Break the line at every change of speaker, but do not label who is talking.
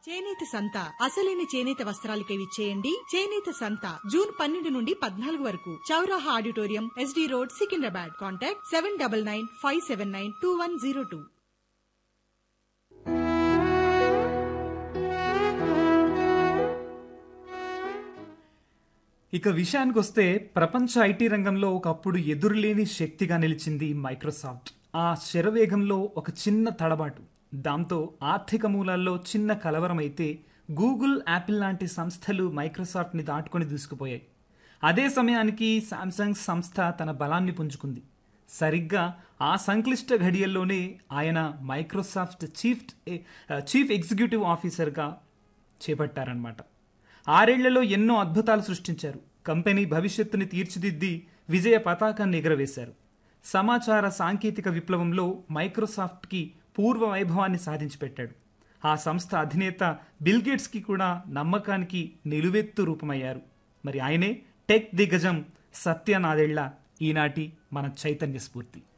చేనేత సంత అసలైన చేనేత వస్త్రాలకే విచ్చేయండి చేనేత సంత జూన్ పన్నెండు నుండి పద్నాలుగు వరకు Chowraha auditorium SD road Secunderabad contact seven double nine five seven nine two one zero two
ఇక విషయానికి వస్తే ప్రపంచ ఐటీ రంగంలో ఒకప్పుడు ఎదురులేని శక్తిగా నిలిచింది మైక్రోసాఫ్ట్ ఆ శరవేగంలో ఒక చిన్న తడబాటు దాంతో ఆర్థిక మూలాల్లో చిన్న కలవరం అయితే గూగుల్ యాపిల్ లాంటి సంస్థలు మైక్రోసాఫ్ట్ని దాటుకొని దూసుకుపోయాయి అదే సమయానికి శాంసంగ్ సంస్థ తన బలాన్ని పుంజుకుంది సరిగ్గా ఆ సంక్లిష్ట ఘడియల్లోనే ఆయన మైక్రోసాఫ్ట్ చీఫ్ చీఫ్ ఎగ్జిక్యూటివ్ ఆఫీసర్గా చేపట్టారనమాట ఆరేళ్లలో ఎన్నో అద్భుతాలు సృష్టించారు కంపెనీ భవిష్యత్తుని తీర్చిదిద్ది విజయ పతాకాన్ని ఎగురవేశారు సమాచార సాంకేతిక విప్లవంలో మైక్రోసాఫ్ట్కి పూర్వ వైభవాన్ని సాధించి పెట్టాడు ఆ సంస్థ అధినేత బిల్ గేట్స్కి కూడా నమ్మకానికి నిలువెత్తు రూపమయ్యారు మరి ఆయనే టెక్ దిగ్గజం సత్యనాదెళ్ల ఈనాటి మన చైతన్య స్ఫూర్తి